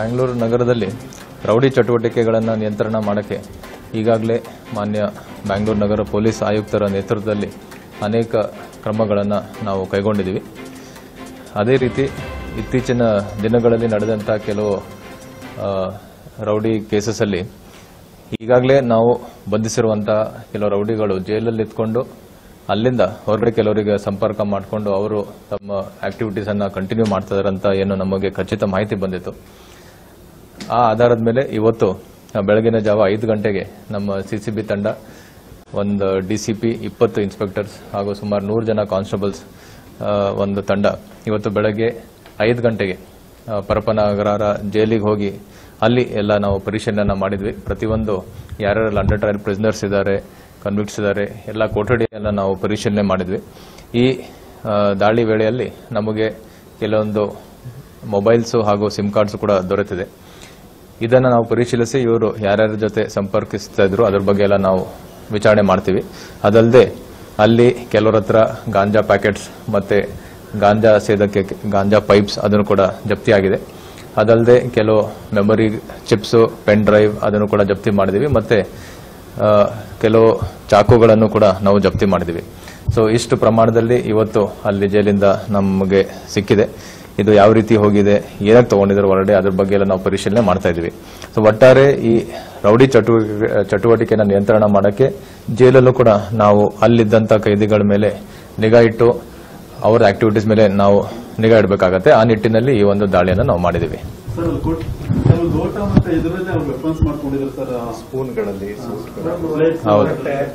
ಬ್ಯಾಂಗ್ಳೂರು ನಗರದಲ್ಲಿ ರೌಡಿ ಚಟುವಟಿಕೆಗಳನ್ನು ನಿಯಂತ್ರಣ ಮಾಡೋಕ್ಕೆ ಈಗಾಗಲೇ ಮಾನ್ಯ ಬ್ಯಾಂಗ್ಳೂರು ನಗರ ಪೊಲೀಸ್ ಆಯುಕ್ತರ ನೇತೃತ್ವದಲ್ಲಿ ಅನೇಕ ಕ್ರಮಗಳನ್ನು ನಾವು ಕೈಗೊಂಡಿದ್ದೀವಿ ಅದೇ ರೀತಿ ಇತ್ತೀಚಿನ ದಿನಗಳಲ್ಲಿ ನಡೆದಂಥ ಕೆಲವು ಆ, ರೌಡಿ ಕೇಸಸಲ್ಲಿ ಈಗಾಗಲೇ ನಾವು ಬಂಧಿಸಿರುವಂತಹ ಕೆಲವು ರೌಡಿಗಳು ಜೈಲಲ್ಲಿ ಇದ್ಕೊಂಡು ಅಲ್ಲಿಂದ ಹೊರಗಡೆ ಕೆಲವರಿಗೆ ಸಂಪರ್ಕ ಮಾಡಿಕೊಂಡು ಅವರು ತಮ್ಮ ಆಕ್ಟಿವಿಟೀಸ್ ಅನ್ನ ಕಂಟಿನ್ಯೂ ಮಾಡ್ತಾ ಇದಾರೆ ಅಂತ ಏನು ನಮಗೆ ಖಚಿತ ಮಾಹಿತಿ ಬಂದಿತ್ತು ಆ ಆಧಾರದ ಮೇಲೆ ಇವತ್ತು ಆ, ಬೆಳಗಿನ ಜಾವ ಐದು ಗಂಟೆಗೆ ನಮ್ಮ ಸಿಸಿಬಿ ತಂಡ ಒಂದು ಡಿಸಿಪಿ ಇಪ್ಪತ್ತು ಇನ್ಸ್ಪೆಕ್ಟರ್ಸ್ ಹಾಗೂ ಸುಮಾರು ನೂರು ಜನ ಕಾನ್ಸ್ಟೇಬಲ್ಸ್ ಆ, ಒಂದು ತಂಡ ಇವತ್ತು ಬೆಳಗ್ಗೆ ಐದು ಗಂಟೆಗೆ ಆ, ಪರಪನಗರ ಜೈಲಿಗೆ ಹೋಗಿ ಅಲ್ಲಿ ಎಲ್ಲ ನಾವು ಪರಿಶೀಲನೆ ಮಾಡಿದ್ವಿ ಪ್ರತಿಯೊಂದು ಯಾರ್ಯಾರೆಲ್ಲ ಅಂಡರ್ ಟ್ರಯಲ್ ಪ್ರಿಸನರ್ಸ್ ಇದ್ದಾರೆ ಕನ್ವಿಕ್ಟ್ಸ್ ಇದ್ದಾರೆ ಎಲ್ಲ ಕೊಠಡಿ ಎಲ್ಲ ನಾವು ಪರಿಶೀಲನೆ ಮಾಡಿದ್ವಿ ಈ ಆ, ದಾಳಿ ವೇಳೆಯಲ್ಲಿ ನಮಗೆ ಕೆಲವೊಂದು ಮೊಬೈಲ್ಸು ಹಾಗೂ ಸಿಮ್ ಕಾರ್ಡ್ಸ್ ಕೂಡ ದೊರೆತಿದೆ ಇದನ್ನು ನಾವು ಪರಿಶೀಲಿಸಿ ಇವರು ಯಾರ್ಯಾರ ಜೊತೆ ಸಂಪರ್ಕಿಸ್ತಾ ಇದ್ರು ಅದ್ರ ಬಗ್ಗೆ ಎಲ್ಲ ನಾವು ವಿಚಾರಣೆ ಮಾಡ್ತೀವಿ ಅದಲ್ಲದೆ ಅಲ್ಲಿ ಕೆಲವರ ಹತ್ರ ಗಾಂಜಾ ಪ್ಯಾಕೆಟ್ಸ್ ಮತ್ತೆ ಗಾಂಜಾ ಸೇದಕ್ಕೆ ಗಾಂಜಾ ಪೈಪ್ಸ್ ಅದನ್ನು ಕೂಡ ಜಪ್ತಿಯಾಗಿದೆ ಅದಲ್ಲದೆ ಕೆಲವು ಮೆಮೊರಿ ಚಿಪ್ಸು ಪೆನ್ ಡ್ರೈವ್ ಅದನ್ನು ಕೂಡ ಜಪ್ತಿ ಮಾಡಿದ್ದೀವಿ ಮತ್ತೆ ಆ, ಕೆಲವು ಚಾಕುಗಳನ್ನು ಕೂಡ ನಾವು ಜಪ್ತಿ ಮಾಡಿದ್ದೀವಿ ಸೊ ಇಷ್ಟು ಪ್ರಮಾಣದಲ್ಲಿ ಇವತ್ತು ಅಲ್ಲಿ ಜೈಲಿಂದ ನಮಗೆ ಸಿಕ್ಕಿದೆ ಇದು ಯಾವ ರೀತಿ ಹೋಗಿದೆ ಏನಕ್ಕೆ ತಗೊಂಡಿದ್ರು ಹೊರಗಡೆ ಅದ್ರ ಬಗ್ಗೆ ಎಲ್ಲ ನಾವು ಪರಿಶೀಲನೆ ಮಾಡ್ತಾ ಇದೀವಿ ಸೊ ಒಟ್ಟಾರೆ ಈ ರೌಡಿ ಚಟುವಟಿಕೆ ಚಟುವಟಿಕೆನ ನಿಯಂತ್ರಣ ಮಾಡಕ್ಕೆ ಜೈಲಲ್ಲೂ ಕೂಡ ನಾವು ಅಲ್ಲಿದ್ದಂತ ಕೈದಿಗಳ ಮೇಲೆ ನಿಗಾ ಇಟ್ಟು ಅವರ ಆಕ್ಟಿವಿಟೀಸ್ ಮೇಲೆ ನಾವು ನಿಗಾ ಇಡಬೇಕಾಗತ್ತೆ ಆ ನಿಟ್ಟಿನಲ್ಲಿ ಈ ಒಂದು ದಾಳಿಯನ್ನು ನಾವು ಮಾಡಿದ್ದೀವಿ ಸರ್ ಅಲ್ಲಿ ಕೊಟ್- ಕೆಲವು ಲೋಟ ಮತ್ತೆ ಇದರಲ್ಲೇ ಅವ್ರು ವೆಪನ್ಸ್ ಮಾಡ್ಕೊಂಡಿದ್ರು ಸರ್ ಸ್ಪೂನ್ಗಳಲ್ಲಿ ಹೌದು.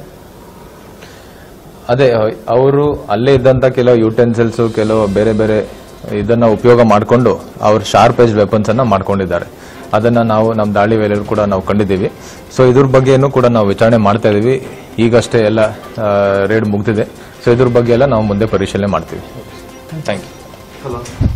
ಅದೇ ಅವರು ಅಲ್ಲೇ ಇದ್ದಂತ ಕೆಲವು ಯುಟೆನ್ಸಿಲ್ಸ್ ಕೆಲವು ಬೇರೆ ಬೇರೆ ಇದನ್ನ ಉಪಯೋಗ ಮಾಡಿಕೊಂಡು ಅವ್ರು ಶಾರ್ಪ್ ಏಜ್ ವೆಪನ್ಸ್ ಅನ್ನ ಮಾಡ್ಕೊಂಡಿದ್ದಾರೆ ಅದನ್ನ ನಾವು ನಮ್ಮ ದಾಳಿ ವೇಳೆಯಲ್ಲೂ ಕೂಡ ನಾವು ಕಂಡಿದ್ದೀವಿ ಸೊ ಇದ್ರ ಬಗ್ಗೆನೂ ಕೂಡ ನಾವು ವಿಚಾರಣೆ ಮಾಡ್ತಾ ಇದೀವಿ ಈಗಷ್ಟೇ ಎಲ್ಲ ರೇಡ್ ಮುಗ್ದಿದೆ ಸೊ ಇದ್ರ ಬಗ್ಗೆ ಎಲ್ಲ ನಾವು ಮುಂದೆ ಪರಿಶೀಲನೆ ಮಾಡ್ತೀವಿ ಥ್ಯಾಂಕ್ ಯು ಹಲೋ